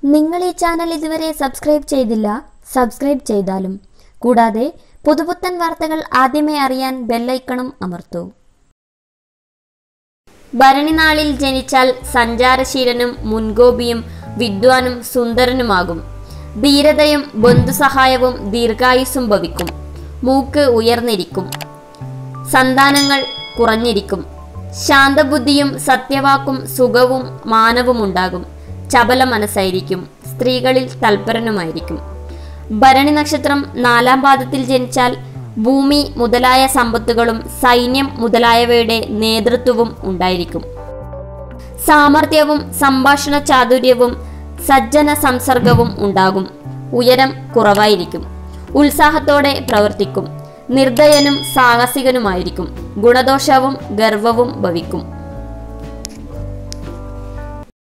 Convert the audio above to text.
നിങ്ങൾ ഈ ചാനൽ ഇതുവരെ സബ്സ്ക്രൈബ് ചെയ്തില്ല സബ്സ്ക്രൈബ് ചെയ്താലും കൂടാതെ പുതുപുത്തൻ വാർത്തകൾ ആദ്യമേ അറിയാൻ ബെല്ലൈക്കണും അമർത്തൂ ഭരണിനാളിൽ ജനിച്ചാൽ സഞ്ചാരശീലനും മുൻകോപിയും വിദ്വാനും സുന്ദരനുമാകും ധീരതയും ബന്ധുസഹായവും ദീർഘായുസ്സും ഭവിക്കും മൂക്ക് ഉയർന്നിരിക്കും സന്താനങ്ങൾ കുറഞ്ഞിരിക്കും ശാന്തബുദ്ധിയും സത്യവാക്കും സുഖവും മാനവുമുണ്ടാകും ചപല മനസ്സായിരിക്കും സ്ത്രീകളിൽ തൽപരനുമായിരിക്കും ഭരണി നക്ഷത്രം നാലാം പാദത്തിൽ ജനിച്ചാൽ ഭൂമി മുതലായ സമ്പത്തുകളും സൈന്യം മുതലായവയുടെ നേതൃത്വവും ഉണ്ടായിരിക്കും സാമർഥ്യവും സംഭാഷണ ചാതുര്യവും സജ്ജന സംസർഗവും ഉണ്ടാകും ഉയരം കുറവായിരിക്കും ഉത്സാഹത്തോടെ പ്രവർത്തിക്കും നിർദ്ദയനും സാഹസികനുമായിരിക്കും ഗുണദോഷവും ഗർവവും ഭവിക്കും